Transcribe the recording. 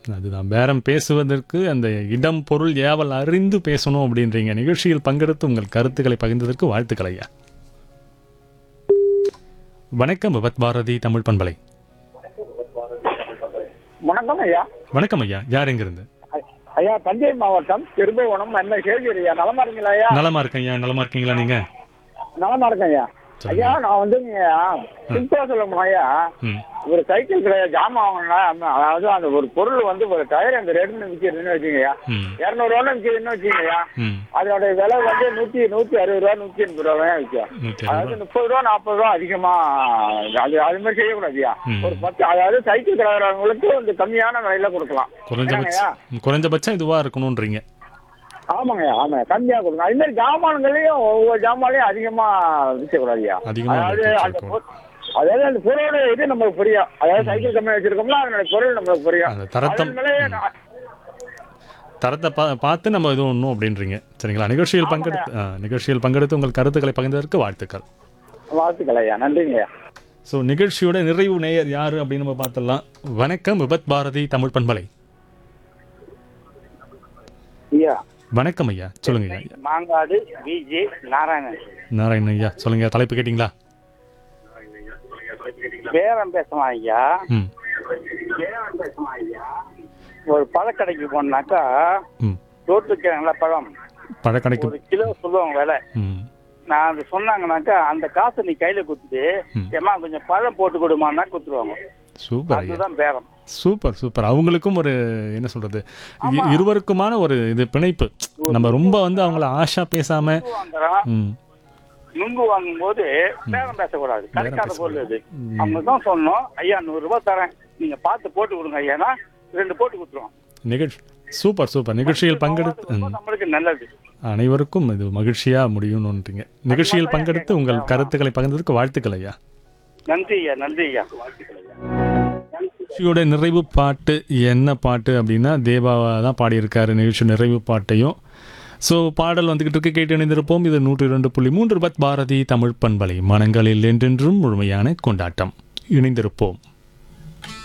அதுதான் பேரம் பேசுவதற்கு அந்த இடம் பொருள் ஏவல் அறிந்து பேசணும் அப்படின்றீங்க நிகழ்ச்சியில் பங்கெடுத்து உங்கள் கருத்துக்களை பகிர்ந்ததற்கு வாழ்த்துக்கள் ஐயா வணக்கம் விபத் பாரதி தமிழ் பண்பலை வணக்கம் ஐயா வணக்கம் ஐயா யார் எங்கிருந்து ஐயா தஞ்சை மாவட்டம் திருபுவனம் என்ன கேள்வி ஐயா நலமா இருக்கீங்களா ஐயா நலமா இருக்கேன் ஐயா நலமா இருக்கீங்களா நீங்க நலமா இருக்கேன் ஐயா சொல்லுங்க. ஐயா நான் வந்து சிம்பிளா சொல்லணும் ஐயா ம் ஒரு சைக்கிள் கிடையாது ஜாமான் வாங்கினா அதாவது அந்த ஒரு பொருள் வந்து ஒரு டயர் அந்த ரேட்னு விற்கிறதுன்னு வச்சுக்கய்யா ம் இரநூறுவான்னு விற்கிறதுன்னு வச்சுக்கய்யா ம் அதோட விலை வந்து நூத்தி நூத்தி அறுபது ரூபா நூத்தி எண்பது ரூபா தான் விற்கும் நூற்றி அதாவது முப்பது ரூபா நாற்பது ரூபா அதிகமா அது அது மாதிரி செய்யக்கூடாதுயா ம். ஒரு பத்து அதாவது சைக்கிள் கிடக்குறவங்களுக்கு வந்து கம்மியான விலையில கொடுக்கலாம் என்னங்கய்யா? குறைஞ்சபட்சம் குறைஞ்சபட்சம் இதுவா இருக்கணும்ன்றீங்க ஆமாங்கய்யா ஆமாம் கம்மியா கொடுங்க அது மாதிரி ஜாமான்களையும் ஒவ்வொரு ஜாமான்லையும் அதிகமா விற்கக்கூடாதுயா அதிகமா அதாவது விற்க அந்த கூடாது. பொ- அதாவது அந்த பொருளோட இது நமக்கு புரியும் அதாவது சைக்கிள் கம்மியா வச்சிருக்கோம்னா அதனோட பொருள் நமக்கு புரியும் அந்த தரத்தம் அதன் மேலே நான் தரத்தை பா பார்த்து நம்ம இது ஒன்றும் அப்படின்றீங்க சரிங்களா நிகழ்ச்சியில் பங்கெடுத்து ஆ, நிகழ்ச்சியில் பங்கெடுத்து உங்கள் கருத்துக்களை பகிர்ந்ததற்கு வாழ்த்துக்கள் வாழ்த்துக்கள் ஐயா நன்றிங்கய்யா ஸோ நிகழ்ச்சியோட நிறைவு நேயர் யாரு அப்படின்னு நம்ம பார்த்துடலாம் வணக்கம் விபத் பாரதி தமிழ் பண்பலை ஐயா வணக்கம் ஐயா சொல்லுங்க ஐயா மாங்காடு விஜி நாராயணன் நாராயணன் ஐயா சொல்லுங்க தலைப்பு கேட்டிங்களா பேரம் பேசலாம் ஐயா ம் பேரம் பேசலாம் ஐயா ஒரு பழக்கடைக்கு போனாக்கா ம் தோட்டுக்கிறாங்களா பழம் பழக்கடைக்கு ஒரு கிலோ சொல்லுவாங்க விலை ம் நான் அது சொன்னாங்கனாக்கா அந்த காசை நீ கையில குத்துட்டு ம். ஏமா கொஞ்சம் பழம் போட்டு கொடுமான்னா குத்துருவாங்க சூப்பர் ஐயா அதுதான் பேரம் சூப்பர் சூப்பர் அவங்களுக்கும் ஒரு என்ன சொல்றது இ- இருவருக்குமான ஒரு இது பிணைப்பு நம்ம ரொம்ப வந்து அவங்கள ஆஷா பேசாம நுங்கு வாங்குறான் ம் நுங்கு வாங்கும்போது பேரம் பேசக்கூடாது கிடைக்காத பொருள் இது ம். அவங்க தான் சொன்னோம் ஐயா நூறு ரூபாய் தரேன் நீங்க பார்த்து போட்டு கொடுங்க ஐயானா ரெண்டு போட்டு கொடுத்துருவோம் நிகழ்ச்சி சூப்பர் சூப்பர் நிகழ்ச்சியில் பங்கெடுத்து ரொம்ப ம். நம்மளுக்கு நல்லது அனைவருக்கும் இது மகிழ்ச்சியா முடியும்னுன்றீங்க நிகழ்ச்சியில் பங்கெடுத்து உங்கள் கருத்துக்களை பகிர்ந்ததற்கு வாழ்த்துக்கள் ஐயா நன்றி ஐயா நன்றி ஐயா நிகழ்ச்சியோட நிறைவு பாட்டு என்ன பாட்டு அப்படின்னா தேவாவா தான் பாடியிருக்காரு நிகழ்ச்சி நிறைவு பாட்டையும் ஸோ பாடல் வந்துகிட்டு இருக்கு கேட்டு இணைந்திருப்போம் இது நூற்றி இரண்டு புள்ளி மூன்று பத் பாரதி தமிழ் பண்பலை மனங்களில் என்றென்றும் முழுமையான கொண்டாட்டம் இணைந்திருப்போம்